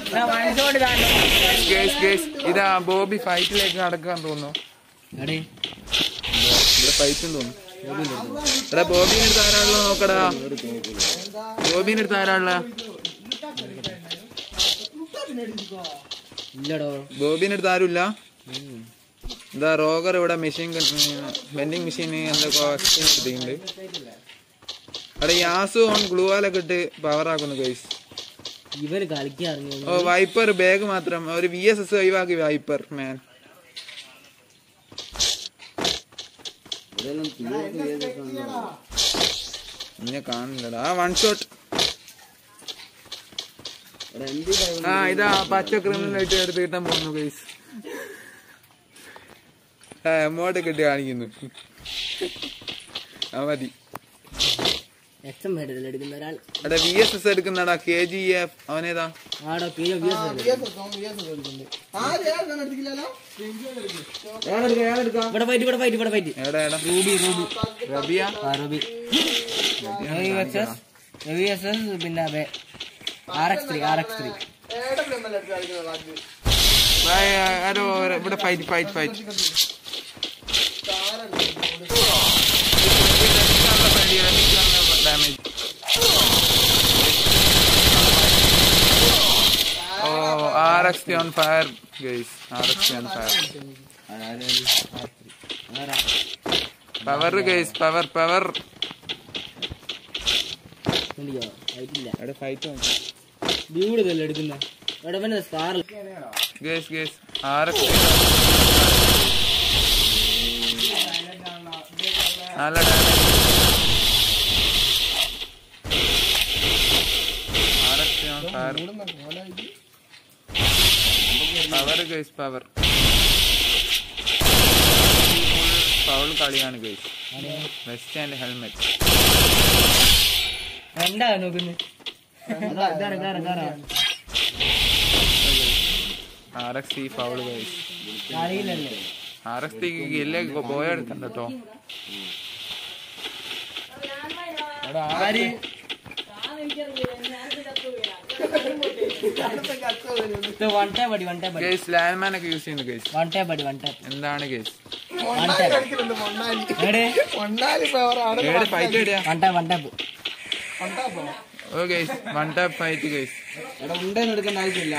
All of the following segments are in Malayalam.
വൺഷോട്ട് കാണും ഗേസ് ഗേസ് ഇതാ ബോബി ഫൈറ്റിലേക്ക് നടക്കാൻ തോന്നുന്നു എടേ ഇവിടെ ഫൈറ്റ് തോന്നുന്നു എടാ ബോബിന്റെ അടുത്ത് ആരാണല്ലോ നോക്കടാ ബോബിന്റെ അടുത്ത് ആരാണല്ലോ ഇല്ലടോ ബോബിന്റെ അടുത്ത് ആരുമില്ല എന്താ റോഗർ ഇവിടെ മെഷീൻ വെൻഡിങ് മെഷീൻ എന്തൊക്കെ എടുത്തിട്ടുണ്ട് അവിടെ യാസു ഓൺ ഗ്ലൂവാലൊക്കെ ഇട്ട് പവർ ആക്കുന്നു ഗൈസ് ഇവര് കളിക്കാറിഞ്ഞു ഓ വൈപ്പർ ബാഗ് മാത്രം ഒരു വി എസ് എസ് ഒഴിവാക്കി വൈപ്പർ മാൻ ഇന്നെ കാണില്ലടാ ആ വൺ ഷോട്ട് ആ ഇതാ പച്ച ക്രിമിനൽ ആയിട്ട് എടുത്ത് കിട്ടാൻ പോകുന്നു ഗൈസ് ആ എമൗണ്ട് കിട്ടി കാണിക്കുന്നു ആ മതി എക്സം ഹെഡിൽ എടുക്കുന്ന ഒരാൾ എടാ വി എസ് എസ് എടുക്കുന്നടാ കെ ജി എഫ് അവനേതാ ആടോ പി ഒ ബി എസ് ഇവിടെ ഫൈറ്റ് ഇവിടെ ഫൈറ്റ് ഇവിടെ ഫൈറ്റ് എടാ എടാ റൂബി റൂബി റബിയ ആ റൂബി ഹെവി വെച്ചസ് ഹെവി വെച്ചസ് പിന്നെ R X three R X three ബൈ, ആരോ ഇവിടെ ഫൈറ്റ് ഫൈറ്റ് ഫൈറ്റ് ഡാമേജ് ഓ R X on fire guys R X on fire power guys power power fight ഇല്ല അവിടെ ഫൈറ്റ് ഡ്യൂഡ് ഇതല്ലേ എടുക്കുന്ന ഇവിടെ പിന്നെ scar guys guys R X നല്ല damage R X on fire power guys power foul കളിയാണ് ഗൈസ് വെസ്റ്റ് ആൻഡ് ഹെൽമെറ്റ് എന്താ നോക്കുന്നത് ഇതാണ് ഇതാണ് ഇതാണ് ആർ എക്സ് ഈ ഫൗൾ ഗൈസ് അറിയില്ലല്ലേ ആർ എക്സ് ടിക്ക് ഇല്ലേ പോയ എടുക്കണ്ട കേട്ടോ ആര് വൺ ടാപ്പ് അടി വൺ ടാപ്പ് അടി ഗൈസ് ലാൻഡ്മാൻ ഒക്കെ യൂസ് ചെയ്യുന്നു ഗൈസ് വൺ ടാപ്പ് അടി വൺ ടാപ്പ് എന്താണ് ഗൈസ് വൺ ടാപ്പ് എവിടെ ഏടെ ഫൈറ്റ് എവിടെയാ വൺ ടാപ്പ് വൺ ടാപ്പ് ഓ guys one tap fight guys എടുക്കേണ്ട ആവശ്യമില്ല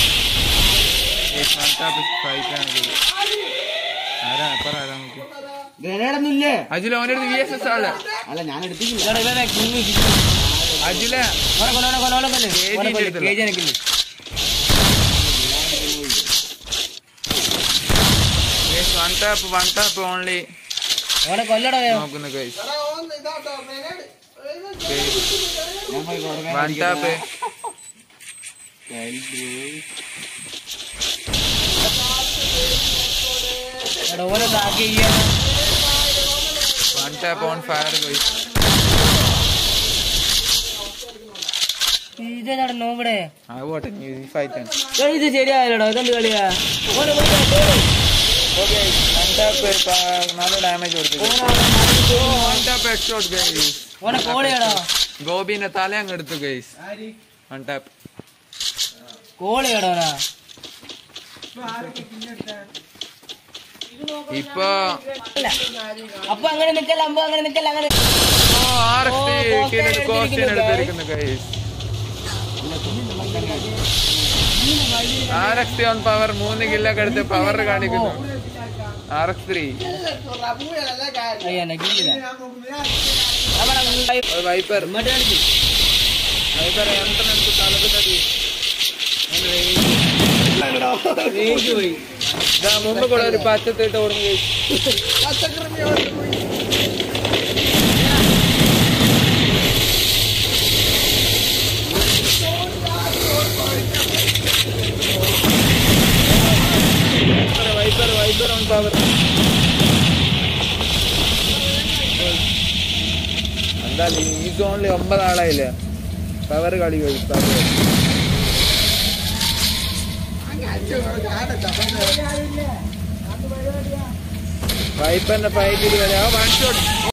വൺ ടാപ്പ് ഫൈറ്റ് ആണ് ഗൈസ് ആരാ പറ ആരാ നമുക്ക് ഗ്രനേഡ് ഒന്നും ഇല്ലേ അജില ഓൻ്റെ അടുത്ത് വി എസ് എസ് ആള് അല്ല ഞാൻ എടുത്തിട്ടില്ല അജില guys one tap one tap only ഓനെ കൊല്ലടോ നോക്കുന്നു ഗൈസ് വൺ ടാപ്പ് ഓനെ ബാക്കി ചെയ്യാൻ one tap on fire guys ഇതേതാടെ നോവിടെ ആ പോട്ടെ ഈ ഫൈറ്റ് ആണ് ഇത് ശരിയായല്ലോടോ ഇതെന്ത് കളിയാ ഓനെ ഓക്കെ വൺ ടാപ്പ് നല്ല ഡാമേജ് കൊടുത്തു one tap head shot guys ഓനെ കോളിയാടോ ഗോപിന്റെ തല അങ്ങ് എടുത്തു ഗൈസ് വൺ ടാപ്പ് കോളിയാടോനാ ഇപ്പൊ അപ്പൊ അങ്ങനെ നിക്കല്ല അമ്പോ അങ്ങനെ നിക്കല്ല അങ്ങനെ ആർ ഓ, എക്സ് കോസ്റ്റ്യൻ കോസ്റ്റ്യൻ എടുത്തിരിക്കുന്നു, എടുത്തിരിക്കുന്നു guys R X on power മൂന്ന് കില്ലൊക്കെ എടുത്ത് പവർ കാണിക്കുന്നു ആർ എക്സ് ത്രീ അയ്യാ നക്കില്ല വൈപ്പർ ഇങ്ങോട്ട് കാണിച്ചു വൈപ്പർ യന്ത്രം എടുത്ത് തലക്ക് തടി വേഗം പോയി ഇതാ മുമ്പ് കൂടെ ഒരു പച്ചത്തിട്ട് ഓടുന്നു guys viper viper on power എന്താ ഈ സോണിൽ ഒമ്പത് ആളായില്ലേ പവർ കളി പോയി പവർ വൈപ്പറിന്റെ ഫൈറ്റ് വരെ ആ വൺ ഷോട്ട്